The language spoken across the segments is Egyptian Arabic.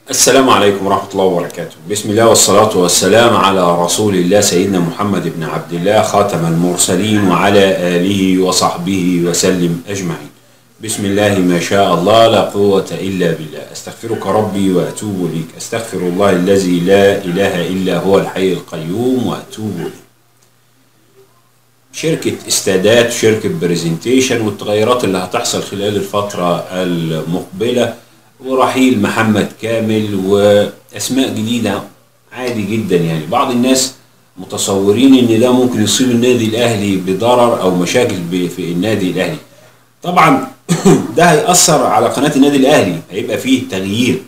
السلام عليكم ورحمة الله وبركاته بسم الله والصلاة والسلام على رسول الله سيدنا محمد بن عبد الله خاتم المرسلين وعلى آله وصحبه وسلم أجمعين بسم الله ما شاء الله لا قوة إلا بالله أستغفرك ربي وأتوب إليك أستغفر الله الذي لا إله إلا هو الحي القيوم وأتوب إليه شركة استادات شركة برزنتيشن والتغيرات اللي هتحصل خلال الفترة المقبلة ورحيل محمد كامل وأسماء جديدة عادي جدا يعني بعض الناس متصورين ان ده ممكن يصيب النادي الاهلي بضرر او مشاكل ب- في النادي الاهلي طبعا ده هيأثر على قناة النادي الاهلي هيبقى فيه تغيير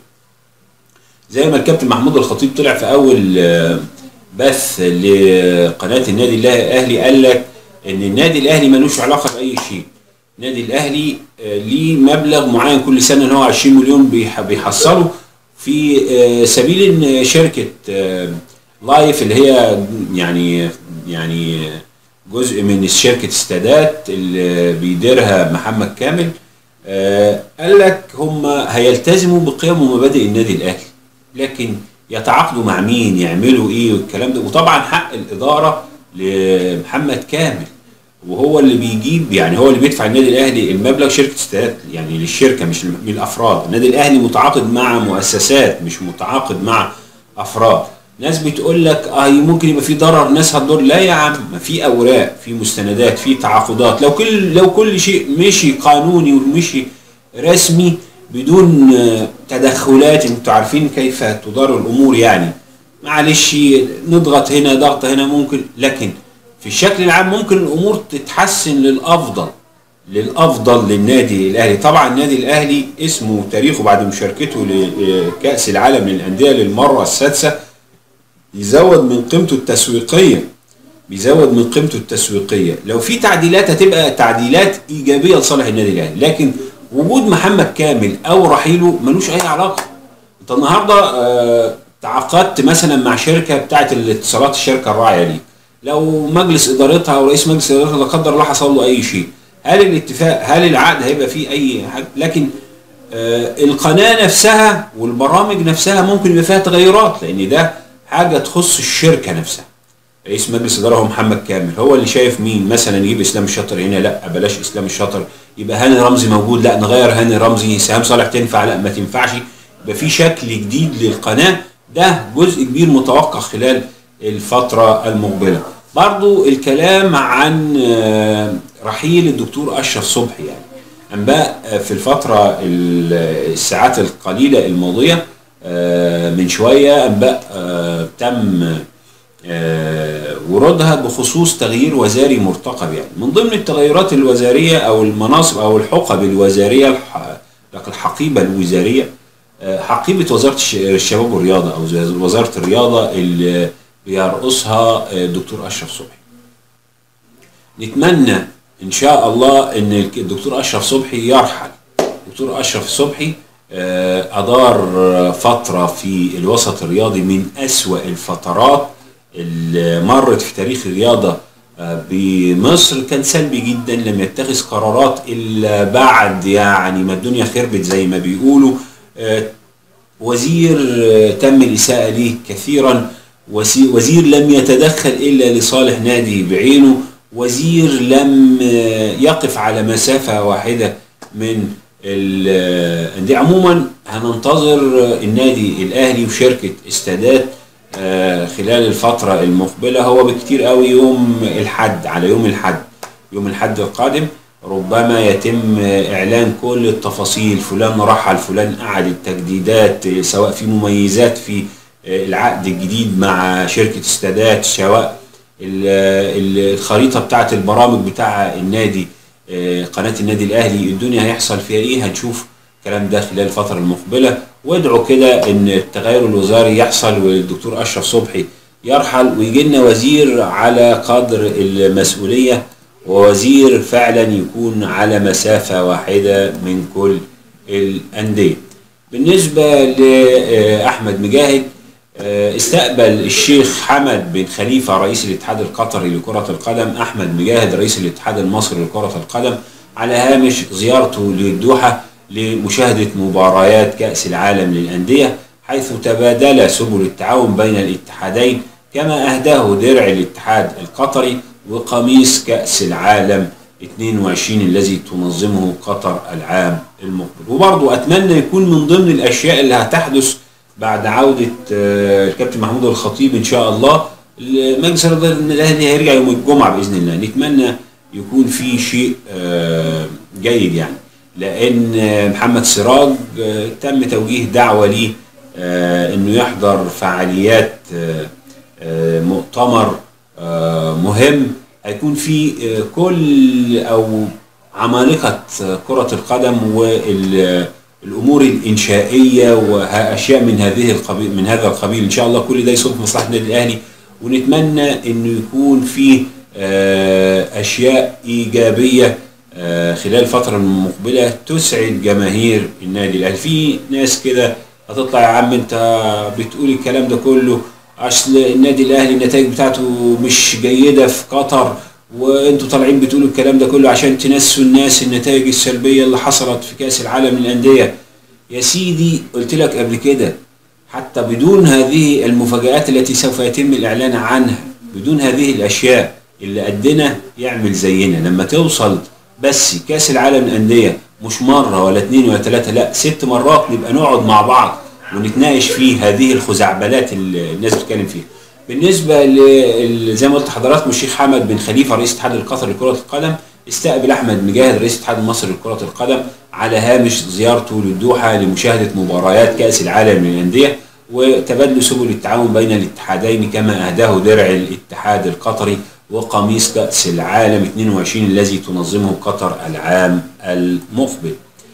زي ما الكابتن محمود الخطيب طلع في اول آه، بث لقناه النادي الاهلي قال لك ان النادي الاهلي ملوش علاقه باي شيء النادي الاهلي آه، ليه مبلغ معين كل سنه ان هو 20 مليون بيح- بيحصله في آه، سبيل ان شركه آه، لايف اللي هي يعني يعني جزء من شركه استادات اللي بيديرها محمد كامل آه، قال لك هم هيلتزموا بقيم ومبادئ النادي الاهلي لكن يتعاقدوا مع مين يعملوا ايه والكلام ده وطبعا حق الاداره لمحمد كامل وهو اللي بيجيب يعني هو اللي بيدفع النادي الاهلي المبلغ شركه استاد يعني للشركه مش من الافراد النادي الاهلي متعاقد مع مؤسسات مش متعاقد مع افراد ناس بتقول لك اه ممكن يبقى في ضرر ناس هتضر لا يا عم ما في اوراق في مستندات في تعاقدات لو كل لو كل شيء مشي قانوني ومشي رسمي بدون آه، تدخلات انتوا عارفين كيف تدار الامور يعني معلش نضغط هنا ضغط هنا ممكن لكن في الشكل العام ممكن الامور تتحسن للافضل للافضل للنادي الاهلي طبعا النادي الاهلي اسمه وتاريخه بعد مشاركته لكاس العالم للانديه للمره السادسه يزود من قيمته التسويقيه بيزود من قيمته التسويقيه لو في تعديلات هتبقى تعديلات ايجابيه لصالح النادي الاهلي لكن وجود محمد كامل او رحيله ملوش اي علاقه انت النهارده آه، تعاقدت مثلا مع شركه بتاعه الاتصالات الشركه الراعيه ليك لو مجلس ادارتها او رئيس مجلس ادارتها لا قدر الله حصل له اي شيء هل الاتفاق هل العقد هيبقى فيه اي حاجه لكن آه، القناه نفسها والبرامج نفسها ممكن يبقى فيها تغيرات لان ده حاجه تخص الشركه نفسها رئيس مجلس اداره هو محمد كامل هو اللي شايف مين مثلا يجيب اسلام الشاطر هنا لا بلاش اسلام الشاطر يبقى هاني رمزي موجود لا نغير هاني رمزي سهام صالح تنفع لا ما تنفعش يبقى في شكل جديد للقناه ده جزء كبير متوقع خلال الفتره المقبله برضو الكلام عن آه، رحيل الدكتور اشرف صبحي يعني انباء آه، في الفتره ال- الساعات القليله الماضيه آه، من شويه انباء آه، تم آه، ورودها بخصوص تغيير وزاري مرتقب يعني من ضمن التغيرات الوزاريه او المناصب او الحقب الوزاريه الح- الحقيبه الوزاريه آه، حقيبه وزاره الش- الشباب والرياضه او زي- وزاره الرياضه اللي بيرقصها آه، الدكتور اشرف صبحي. نتمنى ان شاء الله ان الدكتور اشرف صبحي يرحل. الدكتور اشرف صبحي آه، ادار آه، فتره في الوسط الرياضي من اسوا الفترات اللي مرت في تاريخ الرياضه آه، بمصر كان سلبي جدا لم يتخذ قرارات الا بعد يعني ما الدنيا خربت زي ما بيقولوا آه، وزير آه، تم الإساءة ليه كثيرا وسي- وزير لم يتدخل إلا لصالح نادي بعينه وزير لم آه، يقف على مسافة واحدة من الأندية عموما هننتظر آه، النادي الأهلي وشركة استادات آه، خلال الفترة المقبلة هو بكتير قوي يوم الحد على يوم الحد يوم الحد القادم ربما يتم اعلان كل التفاصيل فلان رحل فلان قعد التجديدات سواء في مميزات في العقد الجديد مع شركة استادات سواء ال- ال- الخريطة بتاعة البرامج بتاع النادي آه، قناة النادي الأهلي الدنيا هيحصل فيها إيه هنشوف الكلام ده خلال الفترة المقبلة وادعوا كده إن التغير الوزاري يحصل والدكتور أشرف صبحي يرحل ويجي لنا وزير على قدر المسؤولية ووزير فعلا يكون على مسافة واحدة من كل الأندية بالنسبة لأحمد مجاهد آه، استقبل الشيخ حمد بن خليفة رئيس الاتحاد القطري لكرة القدم أحمد مجاهد رئيس الاتحاد المصري لكرة القدم على هامش زيارته للدوحة لمشاهدة مباريات كأس العالم للأندية حيث تبادل سبل التعاون بين الاتحادين كما أهداه درع الاتحاد القطري وقميص كأس العالم 22 الذي تنظمه قطر العام المقبل وبرضو أتمنى يكون من ضمن الأشياء اللي هتحدث بعد عودة آه، الكابتن محمود الخطيب إن شاء الله مجلس الإدارة الأهلي هيرجع يوم الجمعة بإذن الله نتمنى يكون في شيء آه، جيد يعني لأن محمد سراج آه، تم توجيه دعوة ليه إنه يحضر فعاليات مؤتمر مهم هيكون في كل أو عمالقة كرة القدم وال الامور الانشائيه واشياء من هذه القبيل من هذا القبيل ان شاء الله كل ده يصب في مصلحه النادي الاهلي ونتمنى انه يكون فيه آه، اشياء ايجابيه آه، خلال الفتره المقبله تسعد جماهير النادي الاهلي في ناس كده هتطلع يا عم انت بتقول الكلام ده كله اصل النادي الاهلي النتائج بتاعته مش جيده في قطر وانتوا طالعين بتقولوا الكلام ده كله عشان تنسوا الناس النتائج السلبيه اللي حصلت في كاس العالم للانديه يا سيدي قلت لك قبل كده حتى بدون هذه المفاجآت التي سوف يتم الإعلان عنها بدون هذه الأشياء اللي قدنا يعمل زينا لما توصل بس كاس العالم للأندية مش مرة ولا اتنين ولا تلاتة لا ست مرات نبقى نقعد مع بعض ونتناقش في هذه الخزعبلات اللي الناس بتتكلم فيها بالنسبه ل زي ما قلت لحضراتكم الشيخ حمد بن خليفه رئيس الاتحاد القطري لكره القدم استقبل احمد مجاهد رئيس الاتحاد المصري لكره القدم على هامش زيارته للدوحه لمشاهده مباريات كاس العالم للانديه وتبادلوا سبل التعاون بين الاتحادين كما اهداه درع الاتحاد القطري وقميص كاس العالم 22 الذي تنظمه قطر العام المقبل.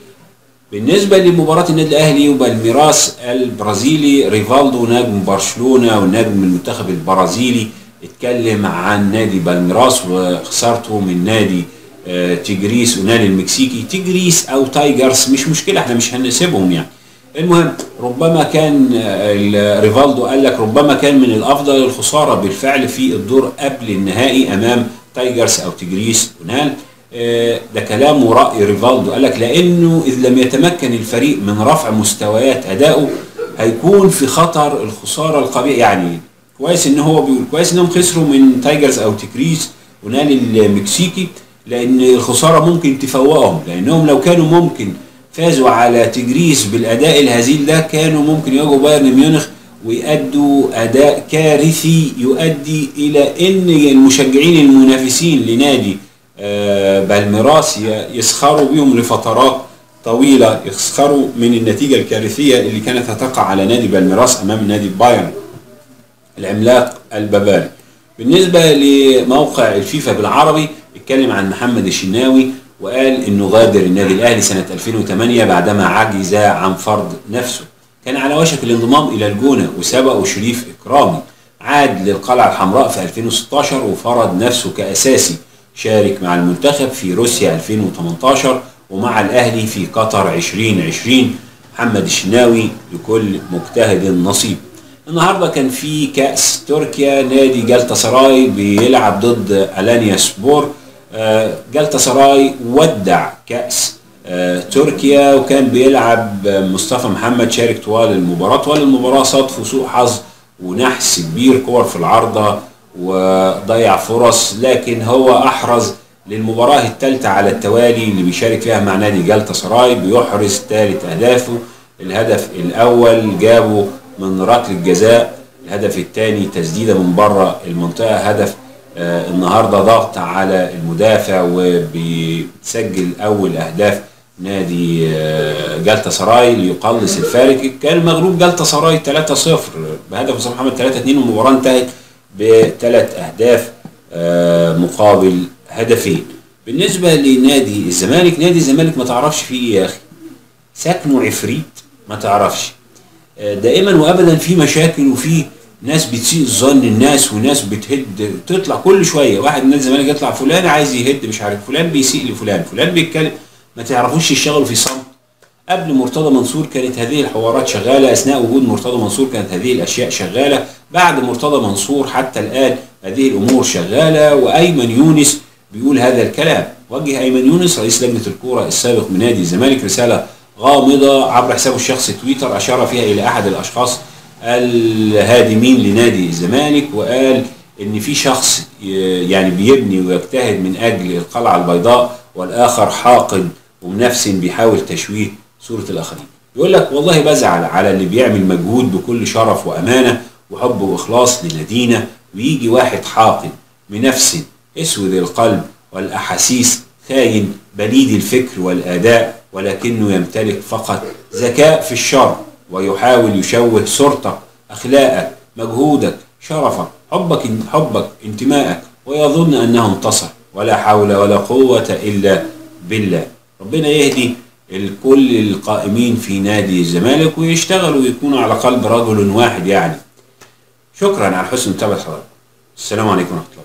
بالنسبة لمباراة النادي الأهلي وبالميراس البرازيلي ريفالدو نجم برشلونة ونجم المنتخب البرازيلي اتكلم عن نادي بالميراس وخسارته من نادي آه، تيجريس ونادي المكسيكي تيجريس أو تايجرز مش مشكلة احنا مش هنسيبهم يعني المهم ربما كان آه، ريفالدو قال لك ربما كان من الأفضل الخسارة بالفعل في الدور قبل النهائي أمام تايجرز أو تيجريس ونال آه، ده كلام ورأي ريفالدو قال لك لأنه إذ لم يتمكن الفريق من رفع مستويات أدائه هيكون في خطر الخسارة القبيحة يعني كويس إن هو بيقول كويس إنهم خسروا من تايجرز أو تكريس ونادي المكسيكي لأن الخسارة ممكن تفوقهم لأنهم لو كانوا ممكن فازوا على تجريس بالأداء الهزيل ده كانوا ممكن يواجهوا بايرن ميونخ ويأدوا أداء كارثي يؤدي إلى أن المشجعين المنافسين لنادي آه، بالميراس يسخروا بهم لفترات طويلة يسخروا من النتيجة الكارثية اللي كانت هتقع على نادي بالميراس أمام نادي بايرن العملاق البابالي بالنسبة لموقع الفيفا بالعربي اتكلم عن محمد الشناوي وقال انه غادر النادي الاهلي سنة 2008 بعدما عجز عن فرض نفسه كان على وشك الانضمام الى الجونة وسبقه شريف اكرامي عاد للقلعة الحمراء في 2016 وفرض نفسه كأساسي شارك مع المنتخب في روسيا 2018 ومع الأهلي في قطر 2020 محمد الشناوي لكل مجتهد نصيب النهاردة كان في كأس تركيا نادي جلطة سراي بيلعب ضد ألانيا سبور آه، جلطة سراي ودع كأس آه، تركيا وكان بيلعب مصطفى محمد شارك طوال المباراة طوال المباراة صادفوا سوء حظ ونحس كبير كور في العارضة وضيع فرص لكن هو احرز للمباراة الثالثة على التوالي اللي بيشارك فيها مع نادي جالتا سراي بيحرز ثالث اهدافه الهدف الاول جابه من ركله الجزاء الهدف الثاني تسديده من بره المنطقه هدف آه النهارده ضغط على المدافع وبيسجل اول اهداف نادي آه جالتا سراي ليقلص الفارق كان مغلوب جالتا سراي 3-0 بهدف مصطفى محمد 3-2 والمباراه انتهت بثلاث أهداف آه، مقابل هدفين بالنسبة لنادي الزمالك نادي الزمالك ما تعرفش فيه ايه يا أخي سكنه عفريت ما تعرفش آه، دائما وأبدا في مشاكل وفي ناس بتسيء الظن الناس وناس بتهد تطلع كل شويه واحد من الزمالك يطلع فلان عايز يهد مش عارف فلان بيسيء لفلان فلان بيتكلم ما تعرفوش يشتغلوا في صمت قبل مرتضى منصور كانت هذه الحوارات شغاله اثناء وجود مرتضى منصور كانت هذه الاشياء شغاله بعد مرتضى منصور حتى الان هذه الامور شغاله وايمن يونس بيقول هذا الكلام وجه ايمن يونس رئيس لجنه الكوره السابق من نادي الزمالك رساله غامضة عبر حسابه الشخصي تويتر أشار فيها إلى أحد الأشخاص الهادمين لنادي الزمالك وقال إن في شخص يعني بيبني ويجتهد من أجل القلعة البيضاء والآخر حاقد ومنافس بيحاول تشويه صورة الآخرين يقول لك والله بزعل على اللي بيعمل مجهود بكل شرف وأمانة وحب وإخلاص لنادينا ويجي واحد حاقد منافس اسود القلب والأحاسيس خاين بليد الفكر والآداء ولكنه يمتلك فقط ذكاء في الشر ويحاول يشوه صورتك أخلاقك مجهودك شرفك حبك حبك انتمائك ويظن أنه انتصر ولا حول ولا قوة إلا بالله ربنا يهدي الكل القائمين في نادي الزمالك ويشتغلوا ويكونوا على قلب رجل واحد يعني شكرا على حسن متابعة حضرتك السلام عليكم ورحمة الله